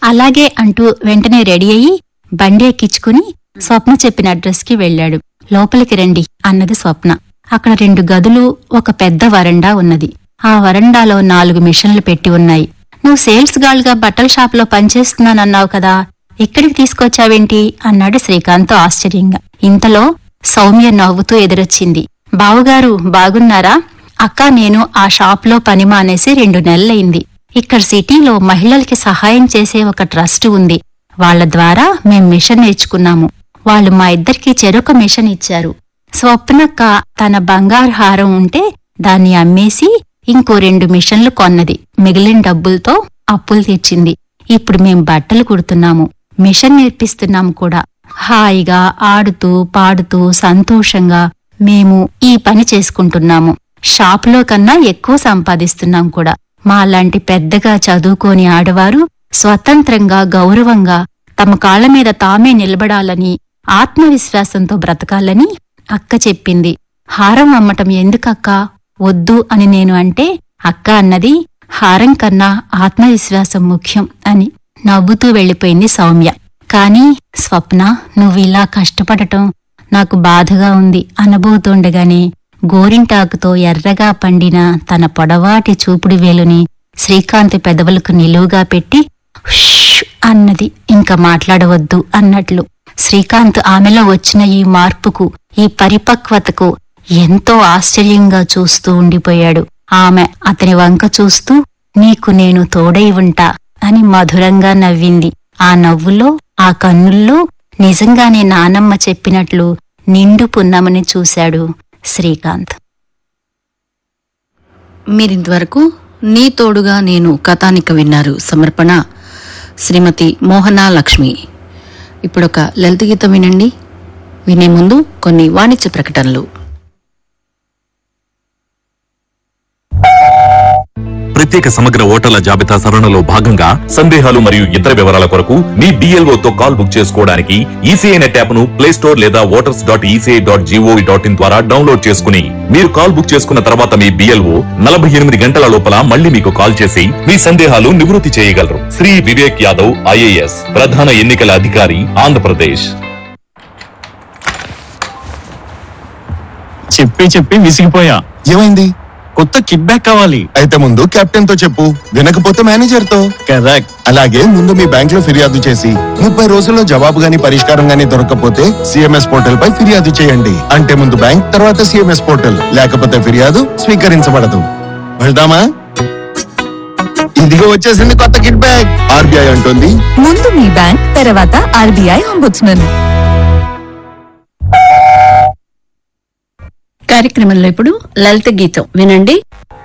అలాగే అంటూ వెంటనే రెడీ అయ్యి బండి ఎక్కించుకుని స్వప్న చెప్పిన అడ్రస్ కి వెళ్లాడు లోపలికి రండి అన్నది స్వప్న అక్కడ రెండు గదులు ఒక పెద్ద వరండా ఉన్నది ఆ వరండాలో నాలుగు మిషన్లు పెట్టి ఉన్నాయి నువ్వు సేల్స్ గార్ల్ గా బట్టల షాప్ లో పనిచేస్తున్నానన్నావు కదా ఇక్కడికి తీసుకొచ్చావేంటి అన్నాడు శ్రీకాంత్ ఆశ్చర్యంగా ఇంతలో సౌమ్య నవ్వుతూ ఎదురొచ్చింది బావుగారు బాగున్నారా అక్క నేను ఆ షాప్ లో పని మానేసి రెండు నెలలైంది ఇక్కడ సిటీలో మహిళలకి సహాయం చేసే ఒక ట్రస్ట్ ఉంది వాళ్ళ ద్వారా మేం మిషన్ నేర్చుకున్నాము వాళ్ళు మా ఇద్దరికి చెరొక మిషన్ ఇచ్చారు స్వప్నక్క తన బంగారు హారం ఉంటే దాన్ని అమ్మేసి ఇంకో రెండు మిషన్లు కొన్నది మిగిలిన డబ్బులతో అప్పులు తీర్చింది ఇప్పుడు మేం బట్టలు కుడుతున్నాము మిషన్ నేర్పిస్తున్నాము కూడా హాయిగా ఆడుతూ పాడుతూ సంతోషంగా మేము ఈ పని చేసుకుంటున్నాము షాపులో కన్నా ఎక్కువ సంపాదిస్తున్నాం కూడా మాలాంటి పెద్దగా చదువుకోని ఆడవారు స్వతంత్రంగా గౌరవంగా తమ కాళ్ల మీద తామే నిలబడాలని ఆత్మవిశ్వాసంతో బ్రతకాలని అక్క చెప్పింది హారం అమ్మటం ఎందుకక్క వద్దు అని నేను అంటే అక్క అన్నది హారం కన్నా ఆత్మవిశ్వాసం ముఖ్యం అని నవ్వుతూ వెళ్లిపోయింది సౌమ్య కాని స్వప్న నువ్విలా కష్టపడటం నాకు బాధగా ఉంది అనబోతుండగానే గోరింటాకుతో ఎర్రగా పండిన తన పొడవాటి చూపుడు వేలుని శ్రీకాంత్ పెదవులకు నిలువుగా పెట్టి "ష్" అన్నది ఇంకా మాట్లాడవద్దు అన్నట్లు శ్రీకాంత్ ఆమెలో వచ్చిన ఈ మార్పుకు ఈ పరిపక్వతకు ఎంతో ఆశ్చర్యంగా చూస్తూ ఉండిపోయాడు ఆమె అతని వంక చూస్తూ నీకు నేను తోడై ఉంటా అని మధురంగా నవ్వింది ఆ నవ్వులో ఆ కన్నుల్లో నిజంగానే నానమ్మ చెప్పినట్లు నిండు పున్నమని చూశాడు శ్రీకాంత్ మీరింతవరకు నీ తోడుగా నేను కథానిక విన్నారు సమర్పణ శ్రీమతి మోహనా లక్ష్మి ఇప్పుడొక లలిత గీతం వినండి వినే ముందు కొన్ని వాణిజ్య ప్రకటనలు ప్రత్యేక సమగ్ర ఓటర్ల జాబితా సవరణలో భాగంగా సందేహాలు మరియు ఇతర వివరాల కొరకు మీ BLO తో కాల్ బుక్ చేసుకోవడానికి ఈసీఐ నెట్ యాప్ ను ప్లే స్టోర్ లేదా voters dot ECI dot gov dot in ద్వారా డౌన్లోడ్ చేసుకుని మీరు కాల్ బుక్ చేసుకున్న తర్వాత మీ బిఎల్ఓ నలభై ఎనిమిది గంటల లోపల మళ్ళీ మీకు కాల్ చేసి మీ సందేహాలు నివృత్తి చేయగలరు శ్రీ వివేక్ యాదవ్ ఐఏఎస్ ప్రధాన ఎన్నికల అధికారి ఆంధ్రప్రదేశ్ చెప్పి చెప్పి విసిగిపోయా ఏమైంది కొత్త కిట్ బ్యాక్ కావాలి అయితే ముందు కెప్టెన్ తో చెప్పు వినకపోతే మేనేజర్ తో కరెక్ట్ అలాగే ముందు మీ బ్యాంక్ లో ఫిర్యాదు చేసి ముప్పై రోజుల్లో జవాబు గాని పరిష్కారం గాని దొరకకపోతే సిఎంఎస్ పోర్టల్ పై ఫిర్యాదు చేయండి అంటే ముందు బ్యాంక్ తర్వాత సిఎంఎస్ పోర్టల్ లేకపోతే ఫిర్యాదు స్వీకరించబడదు వెళ్దామా ఇదిగో వచ్చేసింది కొత్త కిట్ బ్యాగ్ ఆర్బీఐ అంటుంది ముందు మీ బ్యాంక్ తర్వాత ఆర్బీఐ అంబుడ్స్మన్ కార్యక్రమంలో ఇప్పుడు లలిత గీతం వినండి